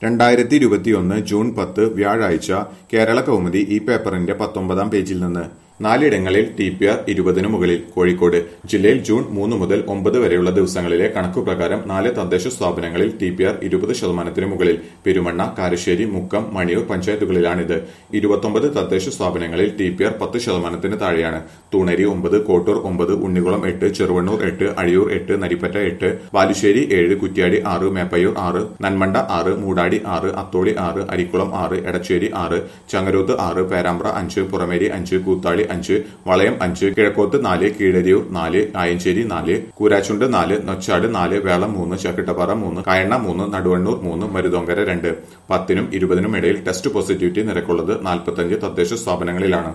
രണ്ടായിരത്തി ഇരുപത്തിയൊന്ന് ജൂൺ പത്ത് വ്യാഴാഴ്ച കേരള കൗമുദി ഈ പേപ്പറിന്റെ പത്തൊമ്പതാം പേജിൽ നിന്ന് നാലിടങ്ങളിൽ ടി പി ആർ ഇരുപതിനു മുകളിൽ കോഴിക്കോട് ജില്ലയിൽ ജൂൺ മൂന്ന് മുതൽ ഒമ്പത് വരെയുള്ള ദിവസങ്ങളിലെ കണക്കുപ്രകാരം നാല് തദ്ദേശ സ്ഥാപനങ്ങളിൽ ടി പി ആർ ഇരുപത് ശതമാനത്തിന് മുകളിൽ പെരുമണ്ണ കാരശ്ശേരി മുക്കം മണിയൂർ പഞ്ചായത്തുകളിലാണിത് ഇരുപത്തൊമ്പത് തദ്ദേശ സ്ഥാപനങ്ങളിൽ ടി പി ആർ പത്ത് ശതമാനത്തിന് താഴെയാണ് തൂണേരി ഒമ്പത് കോട്ടൂർ ഒമ്പത് ഉണ്ണികുളം എട്ട് ചെറുവണ്ണൂർ എട്ട് അഴിയൂർ എട്ട് നരിപ്പറ്റ എട്ട് ബാലുശ്ശേരി ഏഴ് കുറ്റ്യാടി ആറ് മേപ്പയ്യൂർ ആറ് നന്മണ്ട ആറ് മൂടാടി ആറ് അത്തോളി ആറ് അരിക്കുളം ആറ് എടച്ചേരി ആറ് ചങ്ങരോത്ത് ആറ് പേരാമ്പ്ര അഞ്ച് പുറമേരി അഞ്ച് കൂത്താളി അഞ്ച് വളയം അഞ്ച് കിഴക്കോത്ത് നാല് കീഴരിയൂർ നാല് ആയഞ്ചേരി നാല് കൂരാച്ചുണ്ട് നാല് നൊച്ചാട് നാല് വേളം മൂന്ന് ചക്കിട്ടപ്പാറ മൂന്ന് കയണ്ണ മൂന്ന് നടുവണ്ണൂർ മൂന്ന് മരുതോങ്കര രണ്ട് പത്തിനും ഇരുപതിനും ഇടയിൽ ടെസ്റ്റ് പോസിറ്റിവിറ്റി നിരക്കുള്ളത് നാൽപ്പത്തഞ്ച് തദ്ദേശ സ്ഥാപനങ്ങളിലാണ്